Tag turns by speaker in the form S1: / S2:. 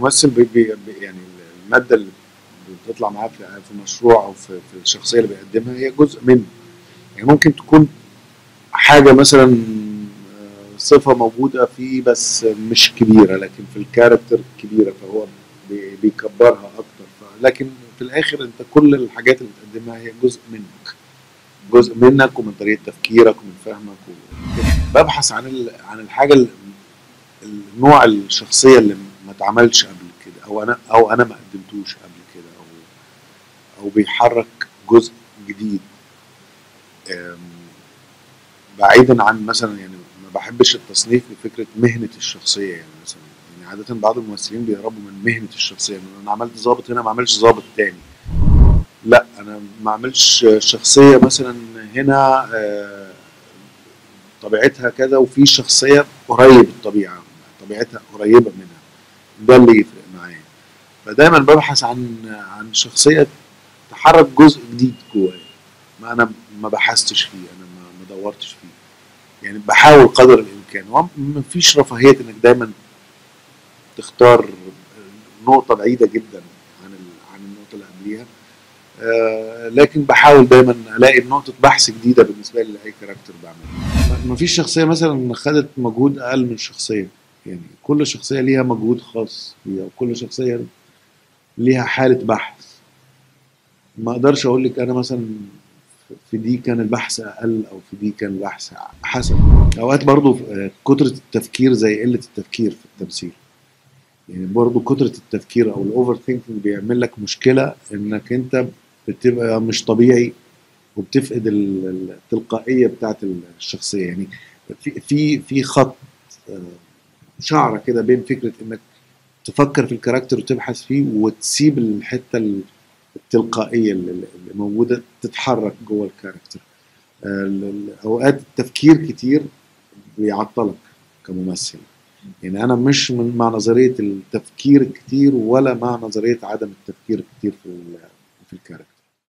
S1: الممثل بي بي بي- يعني الماده اللي بتطلع معاه في في مشروع او في, في الشخصيه اللي بيقدمها هي جزء منه يعني ممكن تكون حاجه مثلا آه، صفه موجوده فيه بس مش كبيره لكن في الكاركتر كبيره فهو بي- بيكبرها اكتر ف- لكن في الاخر انت كل الحاجات اللي بتقدمها هي جزء منك جزء منك ومن طريقه تفكيرك ومن فهمك وكده. ببحث عن ال- عن الحاجه ال- النوع الشخصيه اللي ما اتعملش قبل كده او انا او انا ما قدمتوش قبل كده او او بيحرك جزء جديد أم، بعيدا عن مثلا يعني ما بحبش التصنيف لفكره مهنه الشخصيه يعني مثلا يعني عاده بعض الممثلين بيهربوا من مهنه الشخصيه إن انا عملت ظابط هنا ما عملش ظابط تاني لا انا ما اعملش شخصيه مثلا هنا آه، طبيعتها كذا وفي شخصيه قريب الطبيعه طبيعتها قريبه منها ده اللي يفرق معايا فدايما ببحث عن عن شخصيه تحرك جزء جديد جوايا ما انا ما بحثتش فيه انا ما ما دورتش فيه يعني بحاول قدر الامكان هو مفيش رفاهيه انك دايما تختار نقطه بعيده جدا عن ال- عن النقطه اللي قبليها آه، لكن بحاول دايما الاقي نقطه بحث جديده بالنسبه لي لاي كاركتر بعمله ما فيش شخصيه مثلا خدت مجهود اقل من شخصيه يعني كل شخصيه ليها مجهود خاص فيها وكل شخصيه ليها حاله بحث ما اقدرش اقول لك انا مثلا في دي كان البحث اقل او في دي كان البحث حسب اوقات برضو آه، كتره التفكير زي قله التفكير في التمثيل يعني برضو كتره التفكير او الاوفر ثينكينج بيعمل لك مشكله انك انت بتبقى مش طبيعي وبتفقد ال- ال- التلقائيه بتاعت الشخصيه يعني في في في خط آه، شعره كده بين فكره انك تفكر في الكاركتر وتبحث فيه وتسيب الحته ال- التلقائيه اللي اللي موجوده تتحرك جوه الكاركتر آه، ال- ال- اوقات التفكير كتير بيعطلك كممثل يعني انا مش من مع نظريه التفكير كتير ولا مع نظريه عدم التفكير كتير في ال- في الكاركتر